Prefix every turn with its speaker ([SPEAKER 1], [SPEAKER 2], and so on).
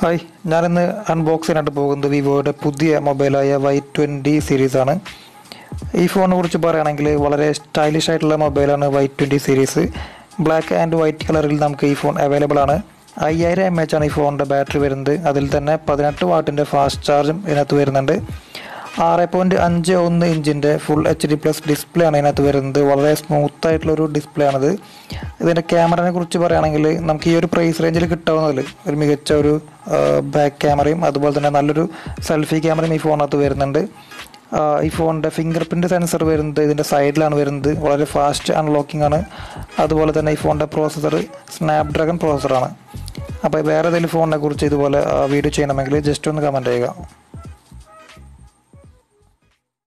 [SPEAKER 1] hi ഞാനിന്ന് unbox ചെയ്യാനായിട്ട് പോകുന്നത് വിവോയുടെ പുതിയ മൊബൈലായ വൈ ട്വൻറ്റി സീരീസാണ് ഈ ഫോണിനെ കുറിച്ച് പറയുകയാണെങ്കിൽ വളരെ സ്റ്റൈലിഷ് ആയിട്ടുള്ള മൊബൈലാണ് Y twenty series black and white കളറിൽ നമുക്ക് ഈ ഫോൺ അവൈലബിൾ ആണ് അയ്യായിരം എം എച്ച് ആണ് ഈ ഫോണിൻ്റെ ബാറ്ററി വരുന്നത് അതിൽ തന്നെ പതിനെട്ട് വാട്ടിൻ്റെ ഫാസ്റ്റ് ചാർജും ഇതിനകത്ത് വരുന്നുണ്ട് ആറ് പോയിൻറ്റ് അഞ്ച് ഒന്ന് ഇഞ്ചിൻ്റെ full H D plus display ആണ് ഇതിനകത്ത് വരുന്നത് വളരെ സ്മൂത്ത് ആയിട്ടുള്ളൊരു ഡിസ്പ്ലേ ആണിത് ഇതിൻ്റെ ക്യാമറയെ കുറിച്ച് പറയുകയാണെങ്കിൽ നമുക്ക് ഈ ഒരു പ്രൈസ് റേഞ്ചിൽ കിട്ടാവുന്നതിൽ ഒരു മികച്ച ഒരു ബാക്ക് ക്യാമറയും അതുപോലെ തന്നെ നല്ലൊരു സെൽഫി ക്യാമറയും ഈ ഫോണിനകത്ത് വരുന്നുണ്ട് ആ, ഈ ഫോണിൻ്റെ ഫിംഗർ പ്രിൻറ്റ് സെൻസർ വരുന്നത് ഇതിൻ്റെ സൈഡിലാണ് വരുന്നത് വളരെ ഫാസ്റ്റ് അൺലോക്കിംഗ് ആണ് അതുപോലെ തന്നെ ഈ ഫോണിൻ്റെ പ്രോസസ്സർ സ്നാപ്ഡ്രാഗൺ പ്രോസസ്സറാണ് അപ്പോൾ വേറെ ഏതെങ്കിലും ഫോണിനെ കുറിച്ച് ഇതുപോലെ വീഡിയോ ചെയ്യണമെങ്കിൽ ജസ്റ്റ് ഒന്ന് കമൻറ്റ് ചെയ്യുക